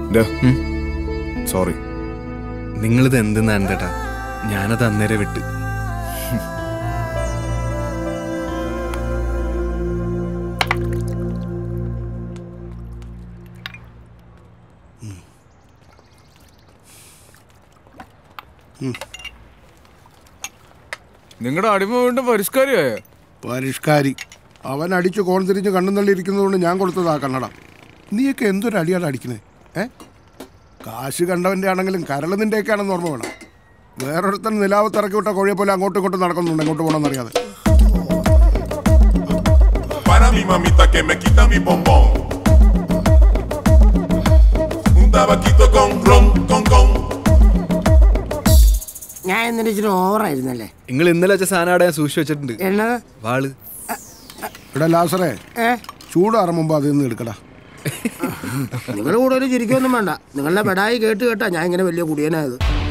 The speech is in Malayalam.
സോറി നിങ്ങളിത് എന്തെന്നാണ് ചേട്ടാ ഞാനത് അന്നേരം വിട്ട് നിങ്ങളുടെ അടിമ വീണ്ടും പരിഷ്കാരിയായ പരിഷ്കാരി അവൻ അടിച്ച് കോൺ തിരിഞ്ഞ് കണ്ണും തള്ളി ഇരിക്കുന്നതുകൊണ്ട് ഞാൻ കൊടുത്തതാ കണ്ണട നീയൊക്കെ എന്തൊരു അടിയാണ് അടിക്കുന്നത് ഏ കാശ് കണ്ടവൻ്റെ ആണെങ്കിലും കരൾ നിൻ്റെയൊക്കെ ആണെന്ന് ഓർമ്മ വേണം വേറൊരുത്തൻ നിലാവത്ത് ഇറക്കി വിട്ട കോഴിയെ പോലെ അങ്ങോട്ടും ഇങ്ങോട്ടും നടക്കുന്നുണ്ട് എങ്ങോട്ട് പോകണമെന്നറിയാതെ Para mi mamita que me quita mi bombón. Un tabaquito con ron, con con. ഞാൻ എന്നിട്ട് ഇച്ചിരി ഓവറായിരുന്നല്ലേ നിങ്ങൾ ഇന്നലെ വെച്ച സാധനം അവിടെ ഞാൻ സൂക്ഷിച്ചു വെച്ചിട്ടുണ്ട് എന്നത് വാള് എടാ ലാസറേ ഏ ചൂടാറും മുമ്പ് അതിൽ നിന്ന് എടുക്കടാ നിങ്ങൾ കൂടുതൽ ചിരിക്കൊന്നും വേണ്ട നിങ്ങളുടെ പെടായി കേട്ട് കേട്ടാ ഞാൻ ഇങ്ങനെ വലിയ കുടിയനായത്